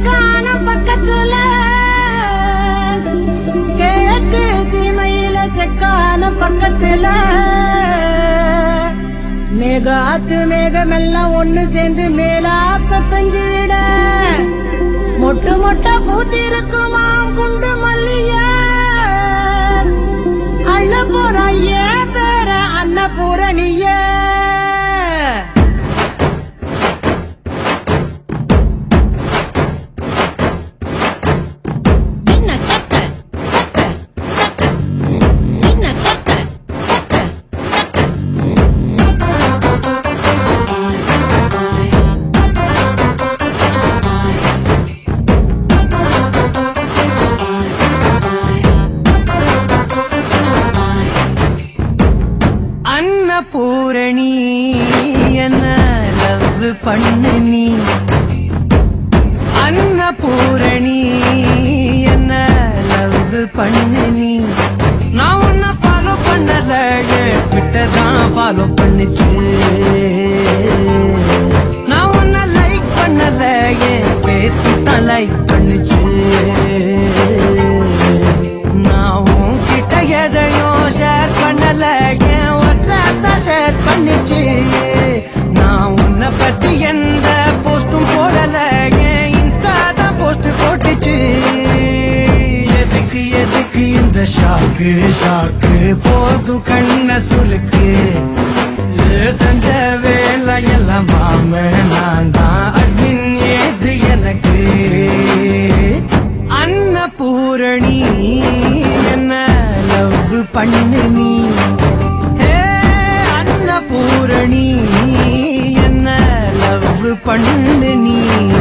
செக்கான பக்கத்துல கிழக்கு சீமையில செக்கான பக்கத்துல மேகாத்து மேகமெல்லாம் ஒண்ணு சேர்ந்து மேலாக்க பெஞ்சு விட மொட்டு மொட்டை பூத்திருக்குமாம் குண்டு மல்லிய அள்ள போற ஏ பேர அன்னபூரணிய என்ன கட்ட கட்ட கட்ட என்ன கட்ட கட்ட அன்னபூரணி என்ன லவ் பண்ணு நீ அன்னபூரணி என்ன லவ் பண்ணு நீ நான் உன்னை ஃபாலோ பண்ணல கிட்ட தான் ஃபாலோ பண்ணுச்சு நான் உன்னை லைக் பண்ணல ஃபேஸ்புக் தான் லைக் பண்ணுச்சு நான் உன்கிட்ட எதையும் ஷேர் பண்ணல என் வாட்ஸ்அப் தான் ஷேர் பண்ணிச்சு நான் உன்னை பத்தி எந்த போஸ்டும் போடல என் இன்ஸ்டா தான் போஸ்ட் போட்டுச்சு எதுக்கு எதுக்கு இந்த ஷாக்கு ஷாக்கு போதும் கண்ண சுருக்கு ஏ, செஞ்ச வேலை எல்லாம் மாம நான் தான் அட்மின் ஏது எனக்கு அன்னபூரணி என்ன லவ் பண்ணு நீ ஹே, அன்னபூரணி என்ன லவ் பண்ணு நீ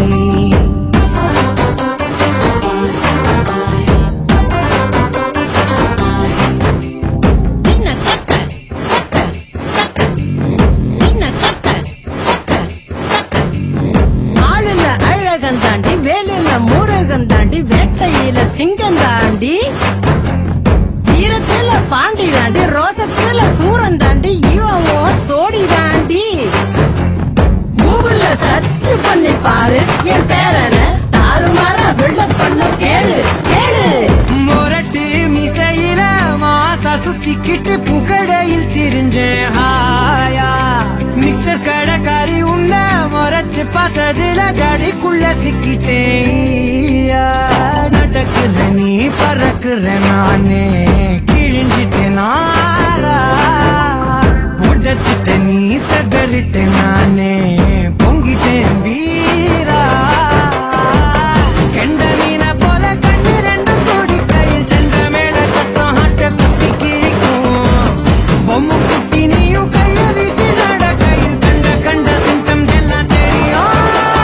என்ன கட்ட கட்ட கட்ட என்ன கட்ட கட்ட கட்ட ஆளுல அழகன் தாண்டி வேலுல முருகன் தாண்டி வேட்டையில சிங்கம் தாண்டி வீரத்துல பாண்டி தாண்டி ரோசத்துல சூரன் தாண்டி இவன் ஓ சோடி தாண்டி கூகுள்ல சர்ச் பண்ணி பாரு என் பேரன தாறுமாற வெள்ள பண்ண கேளு கேளு மொரட்டு மிசையில மாசா சுத்திக்கிட்டு புகழையில் திரிஞ்சேன் ஹாயா மிக்சர் கடைக்காரி உன்ன மொரச்சு பார்த்ததுல கடிக்குள்ள சிக்கிட்டேன் ஈயா. நடக்குற நீ பறக்குற நானே கிழிஞ்சிட்டேன் நாரா உடச்சிட்ட நீ சதறிட்ட நானே பொங்கிட்டேன் வீரா கெண்ட மீன போல கண்ணு ரெண்டு கோடி கையில் சென்ற மேல சத்தம் ஹாட்ட குத்தி கிழிக்கும் பொம்மை குட்டி நீயும் கைய வீசி நட கையில் கண்ட கண்ட சிம்டம்ஸ் எல்லாம் தெரியும்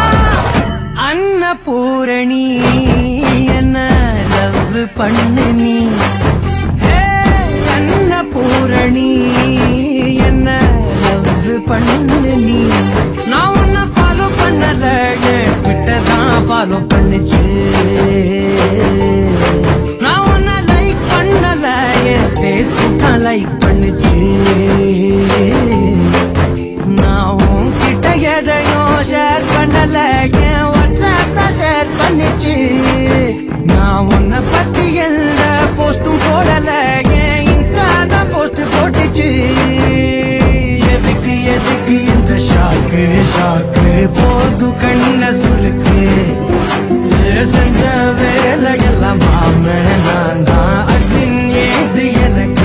அன்னபூரணி என்ன லவ் பண்ணு நீ ஹே, அன்னபூரணி என்ன லவ் பண்ணு நீ நான் உன்னை ஃபாலோ பண்ணல கிட்ட தான் ஃபாலோ பண்ணுச்சு நான் உன்னை லைக் பண்ணல ஃபேஸ்புக் தான் லைக் பண்ணுச்சு நான் உன்கிட்ட எதையும் ஷேர் பண்ணல என் வாட்ஸ்அப் தான் ஷேர் பண்ணிச்சு நான் உன்னை பத்தி எந்த போஸ்டும் போடல என் இன்ஸ்டா தான் போஸ்ட் போட்டுச்சு எதுக்கு எதுக்கு இந்த ஷாக்கு ஷாக்கு போது கண்ண சுருக்கு ஏ, செஞ்ச வேலை எல்லாம் மாம நான் தான் அட்மின் ஏது எனக்கு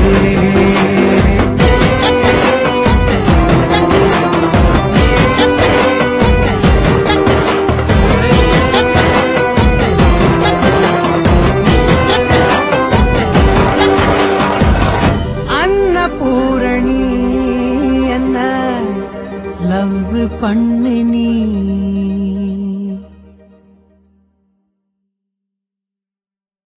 அன்னபூரணி என்ன லவ் பண்ணு நீ